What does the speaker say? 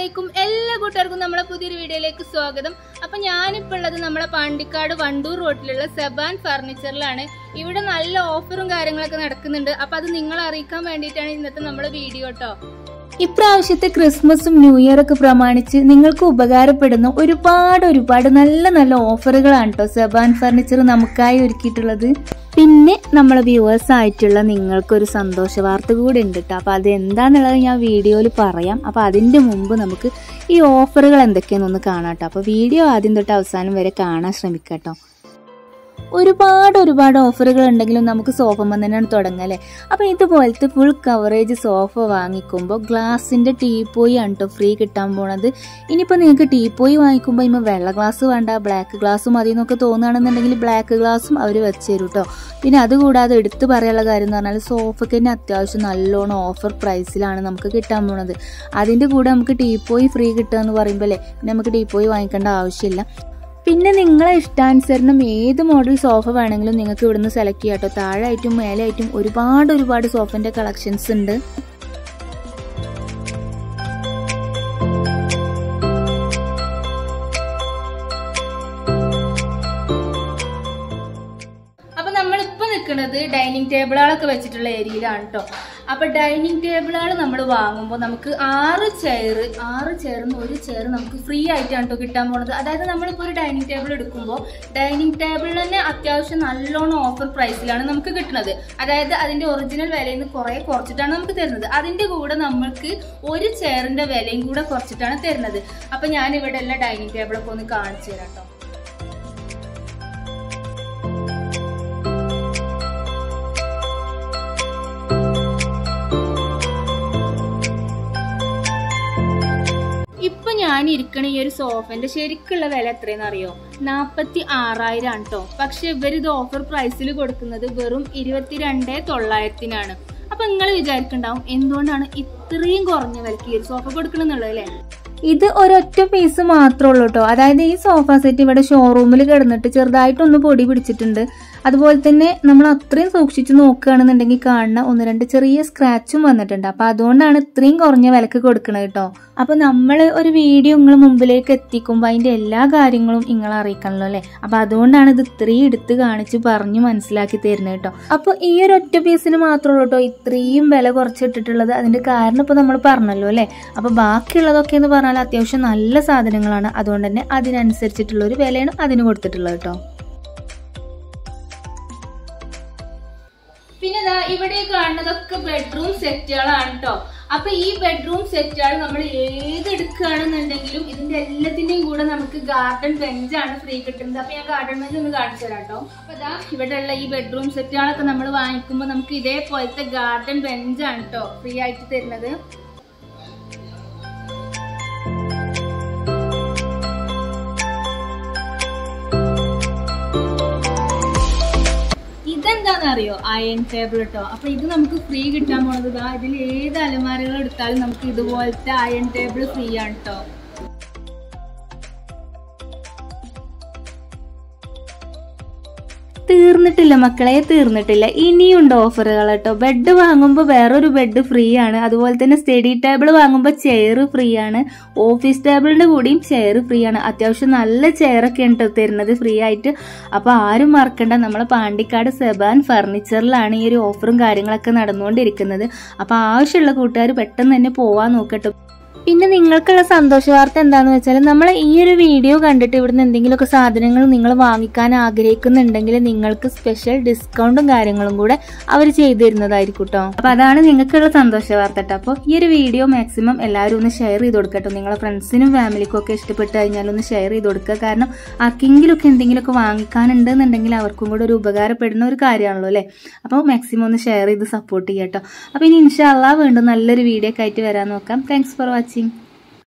അലൈക്കും എല്ലാ കൂട്ടുകാർക്കും നമ്മളെ പുതിയൊരു വീഡിയോയിലേക്ക് സ്വാഗതം അപ്പൊ ഞാനിപ്പോൾ ഉള്ളത് നമ്മളെ പാണ്ടിക്കാട് വണ്ടൂർ റോഡിലുള്ള സെബാൻ ഫർണിച്ചറിലാണ് ഇവിടെ നല്ല ഓഫറും കാര്യങ്ങളൊക്കെ നടക്കുന്നുണ്ട് അപ്പൊ അത് നിങ്ങളെ അറിയിക്കാൻ വേണ്ടിയിട്ടാണ് ഇന്നത്തെ നമ്മളെ വീഡിയോ കേട്ടോ ഇപ്രാവശ്യത്തെ ക്രിസ്മസും ന്യൂ ഇയർ ഒക്കെ പ്രമാണിച്ച് നിങ്ങൾക്ക് ഉപകാരപ്പെടുന്ന ഒരുപാട് ഒരുപാട് നല്ല നല്ല ഓഫറുകളാണ് കേട്ടോ സെബാൻ ഫർണിച്ചർ നമുക്കായി ഒരുക്കിയിട്ടുള്ളത് പിന്നെ നമ്മളെ വ്യൂവേഴ്സ് ആയിട്ടുള്ള നിങ്ങൾക്കൊരു സന്തോഷ വാർത്ത കൂടി ഉണ്ട് കേട്ടോ അപ്പോൾ അത് എന്താണെന്നുള്ളത് ഞാൻ വീഡിയോയിൽ പറയാം അപ്പോൾ അതിൻ്റെ മുമ്പ് നമുക്ക് ഈ ഓഫറുകൾ എന്തൊക്കെയാണെന്നൊന്ന് കാണാം കേട്ടോ അപ്പോൾ വീഡിയോ ആദ്യം തൊട്ട് അവസാനം വരെ കാണാൻ ശ്രമിക്കാം കേട്ടോ ഒരുപാട് ഒരുപാട് ഓഫറുകൾ ഉണ്ടെങ്കിലും നമുക്ക് സോഫ തന്നെയാണ് തുടങ്ങുക അല്ലേ അപ്പോൾ ഇതുപോലത്തെ ഫുൾ കവറേജ് സോഫ വാങ്ങിക്കുമ്പോൾ ഗ്ലാസിൻ്റെ ടീപ്പോയി ആണ് കേട്ടോ ഫ്രീ കിട്ടാൻ പോണത് ഇനിയിപ്പോൾ നിങ്ങൾക്ക് ടീപ്പോയി വാങ്ങിക്കുമ്പോൾ ഇമ്പോൾ വെള്ള ഗ്ലാസ് വേണ്ട ബ്ലാക്ക് ഗ്ലാസ് മതി എന്നൊക്കെ തോന്നുകയാണെന്നുണ്ടെങ്കിൽ ബ്ലാക്ക് ഗ്ലാസും അവർ വെച്ച് തരും കേട്ടോ പിന്നെ അതുകൂടാതെ എടുത്തു പറയാനുള്ള കാര്യം എന്ന് പറഞ്ഞാൽ സോഫയ്ക്ക് തന്നെ അത്യാവശ്യം നല്ലോണം ഓഫർ പ്രൈസിലാണ് നമുക്ക് കിട്ടാൻ പോണത് അതിൻ്റെ കൂടെ നമുക്ക് ടീപ്പോയി ഫ്രീ കിട്ടുക എന്ന് പറയുമ്പോൾ അല്ലേ പിന്നെ നമുക്ക് ടീപ്പോയി വാങ്ങിക്കേണ്ട ആവശ്യമില്ല പിന്നെ നിങ്ങളെ ഇഷ്ടാനുസരണം ഏത് മോഡൽ സോഫ വേണമെങ്കിലും നിങ്ങൾക്ക് ഇവിടുന്ന് സെലക്ട് ചെയ്യാം കേട്ടോ താഴെയായിട്ടും മേലെയായിട്ടും ഒരുപാട് ഒരുപാട് സോഫന്റെ കളക്ഷൻസ് ഉണ്ട് അപ്പൊ നമ്മളിപ്പോ നിൽക്കുന്നത് ഡൈനിങ് ടേബിളുകളൊക്കെ വെച്ചിട്ടുള്ള ഏരിയയിലാണ് കേട്ടോ അപ്പൊ ഡൈനിങ് ടേബിളുകൾ നമ്മൾ വാങ്ങുമ്പോൾ നമുക്ക് ആറ് ചെയർ ആറ് ചെയറിന് ഒരു ചെയർ നമുക്ക് ഫ്രീ ആയിട്ടാണ് കേട്ടോ കിട്ടാൻ പോണത് അതായത് നമ്മളിപ്പോൾ ഒരു ഡൈനിങ് ടേബിൾ എടുക്കുമ്പോൾ ഡൈനിങ് ടേബിളിൽ തന്നെ അത്യാവശ്യം നല്ലോണം ഓഫർ പ്രൈസിലാണ് നമുക്ക് കിട്ടുന്നത് അതായത് അതിന്റെ ഒറിജിനൽ വിലയിൽ നിന്ന് കുറെ കുറച്ചിട്ടാണ് നമുക്ക് തരുന്നത് അതിന്റെ കൂടെ നമ്മൾക്ക് ഒരു ചെയറിന്റെ വിലയും കൂടെ കുറച്ചിട്ടാണ് തരുന്നത് അപ്പൊ ഞാൻ ഇവിടെ എല്ലാ ഡൈനിങ് ടേബിളൊക്കെ ഒന്ന് കാണിച്ചു തരാം കേട്ടോ ഇപ്പൊ ഞാൻ ഇരിക്കണ ഈ ഒരു സോഫന്റെ ശരിക്കുള്ള വില എത്രയെന്ന് അറിയോ നാപ്പത്തി ആറായിരം ആണ് കേട്ടോ പക്ഷെ ഇവർ ഇത് ഓഫർ പ്രൈസിൽ കൊടുക്കുന്നത് വെറും ഇരുപത്തിരണ്ട് തൊള്ളായിരത്തിനാണ് അപ്പൊ നിങ്ങൾ വിചാരിക്കണ്ടാവും എന്തുകൊണ്ടാണ് ഇത്രയും കുറഞ്ഞ വിലക്ക് ഈ ഒരു സോഫ കൊടുക്കണമെന്നുള്ളത് അല്ലേ ഇത് ഒരൊറ്റ പീസ് മാത്രമേ ഉള്ളൂ കേട്ടോ അതായത് ഈ സോഫ സെറ്റ് ഇവിടെ ഷോറൂമിൽ കിടന്നിട്ട് ചെറുതായിട്ടൊന്ന് പൊടി പിടിച്ചിട്ടുണ്ട് അതുപോലെ തന്നെ നമ്മൾ അത്രയും സൂക്ഷിച്ച് നോക്കുകയാണെന്നുണ്ടെങ്കിൽ കാണുന്ന ഒന്ന് രണ്ട് ചെറിയ സ്ക്രാച്ചും വന്നിട്ടുണ്ട് അപ്പൊ അതുകൊണ്ടാണ് ഇത്രയും കുറഞ്ഞ വിലക്ക് കൊടുക്കുന്നത് കേട്ടോ അപ്പൊ നമ്മൾ ഒരു വീഡിയോ നിങ്ങൾ മുമ്പിലേക്ക് എത്തിക്കുമ്പോൾ അതിന്റെ എല്ലാ കാര്യങ്ങളും നിങ്ങളെ അറിയിക്കണല്ലോ അല്ലേ അപ്പൊ അതുകൊണ്ടാണ് ഇത് ഇത്രയും എടുത്ത് കാണിച്ച് പറഞ്ഞു മനസ്സിലാക്കി തരുന്നത് കേട്ടോ അപ്പൊ ഈ ഒരു ഒറ്റ പീസിന് മാത്രമേ ഉള്ളൂ കേട്ടോ ഇത്രയും വില കുറച്ചിട്ടിട്ടുള്ളത് അതിന്റെ കാരണം ഇപ്പൊ നമ്മൾ പറഞ്ഞല്ലോ അല്ലേ അപ്പൊ ബാക്കിയുള്ളതൊക്കെ എന്ന് പറഞ്ഞാൽ അത്യാവശ്യം നല്ല സാധനങ്ങളാണ് അതുകൊണ്ട് തന്നെ അതിനനുസരിച്ചിട്ടുള്ള ഒരു വിലയാണ് അതിന് കൊടുത്തിട്ടുള്ളത് കേട്ടോ പിന്നെ ദാ ഇവിടെ കാണുന്നതൊക്കെ ബെഡ്റൂം സെറ്റുകളാണ് കേട്ടോ അപ്പൊ ഈ ബെഡ്റൂം സെറ്റുകൾ നമ്മൾ ഏത് എടുക്കുകയാണെന്നുണ്ടെങ്കിലും ഇതിന്റെ എല്ലാത്തിന്റെയും കൂടെ നമുക്ക് ഗാർഡൻ ബെഞ്ചാണ് ഫ്രീ കിട്ടുന്നത് അപ്പൊ ഞാൻ ഗാർഡൻ ബെഞ്ച് ഒന്ന് കാണിച്ചു തരാം കേട്ടോ അപ്പൊ ദാ ഇവിടെയുള്ള ഈ ബെഡ്റൂം സെറ്റുകളൊക്കെ നമ്മൾ വാങ്ങിക്കുമ്പോൾ നമുക്ക് ഇതേപോലത്തെ ഗാർഡൻ ബെഞ്ചാണ് കേട്ടോ ഫ്രീ ആയിട്ട് തരുന്നത് ഇതെന്താണെന്നറിയോ അയൺ ടേബിൾ കേട്ടോ അപ്പൊ ഇത് നമുക്ക് ഫ്രീ കിട്ടാൻ പോണത് ദാ ഇതിൽ ഏത് അലമാരകൾ എടുത്താലും നമുക്ക് ഇതുപോലത്തെ അയൺ ടേബിൾ ഫ്രീ ആണ് കേട്ടോ തീർന്നിട്ടില്ല മക്കളെ തീർന്നിട്ടില്ല ഇനിയുണ്ട് ഓഫറുകൾ കേട്ടോ ബെഡ് വാങ്ങുമ്പോൾ വേറൊരു ബെഡ് ഫ്രീ ആണ് അതുപോലെ തന്നെ സ്റ്റഡി ടേബിൾ വാങ്ങുമ്പോൾ ചെയർ ഫ്രീ ആണ് ഓഫീസ് ടേബിളിന്റെ കൂടിയും ചെയർ ഫ്രീ ആണ് അത്യാവശ്യം നല്ല ചെയറൊക്കെ ഉണ്ട് കേട്ടോ തരുന്നത് ഫ്രീ ആയിട്ട് അപ്പോൾ ആരും മറക്കണ്ട നമ്മളെ പാണ്ടിക്കാട് സെബാൻ ഫർണിച്ചറിലാണ് ഈ ഒരു ഓഫറും കാര്യങ്ങളൊക്കെ നടന്നുകൊണ്ടിരിക്കുന്നത് അപ്പോൾ ആവശ്യമുള്ള കൂട്ടുകാർ പെട്ടെന്ന് തന്നെ പോവാൻ നോക്കട്ടോ പിന്നെ നിങ്ങൾക്കുള്ള സന്തോഷ വാർത്ത എന്താണെന്ന് വെച്ചാൽ നമ്മൾ ഈ ഒരു വീഡിയോ കണ്ടിട്ട് ഇവിടുന്ന് എന്തെങ്കിലുമൊക്കെ സാധനങ്ങൾ നിങ്ങൾ വാങ്ങിക്കാൻ ആഗ്രഹിക്കുന്നുണ്ടെങ്കിൽ നിങ്ങൾക്ക് സ്പെഷ്യൽ ഡിസ്കൗണ്ടും കാര്യങ്ങളും കൂടെ അവർ ചെയ്തു തരുന്നതായിരിക്കും കേട്ടോ അപ്പൊ അതാണ് നിങ്ങൾക്കുള്ള സന്തോഷ വാർത്ത കേട്ടോ അപ്പോൾ ഈ ഒരു വീഡിയോ മാക്സിമം എല്ലാവരും ഒന്ന് ഷെയർ ചെയ്ത് കൊടുക്കട്ടോ നിങ്ങളെ ഫ്രണ്ട്സിനും ഫാമിലിക്കും ഒക്കെ ഇഷ്ടപ്പെട്ട് കഴിഞ്ഞാൽ ഒന്ന് ഷെയർ ചെയ്ത് കൊടുക്കുക കാരണം ആർക്കെങ്കിലുമൊക്കെ എന്തെങ്കിലുമൊക്കെ വാങ്ങിക്കാനുണ്ടെന്നുണ്ടെങ്കിൽ അവർക്കും കൂടെ ഒരു ഉപകാരപ്പെടുന്ന ഒരു കാര്യമാണല്ലോ അല്ലേ അപ്പോൾ മാക്സിമം ഒന്ന് ഷെയർ ചെയ്ത് സപ്പോർട്ട് ചെയ്യാം കേട്ടോ അപ്പോൾ ഇനി ഇൻഷാല്ലാ വീണ്ടും നല്ലൊരു വീഡിയോ ഒക്കെ ആയിട്ട് വരാൻ നോക്കാം താങ്ക്സ് ഫോർ വാച്ചിങ്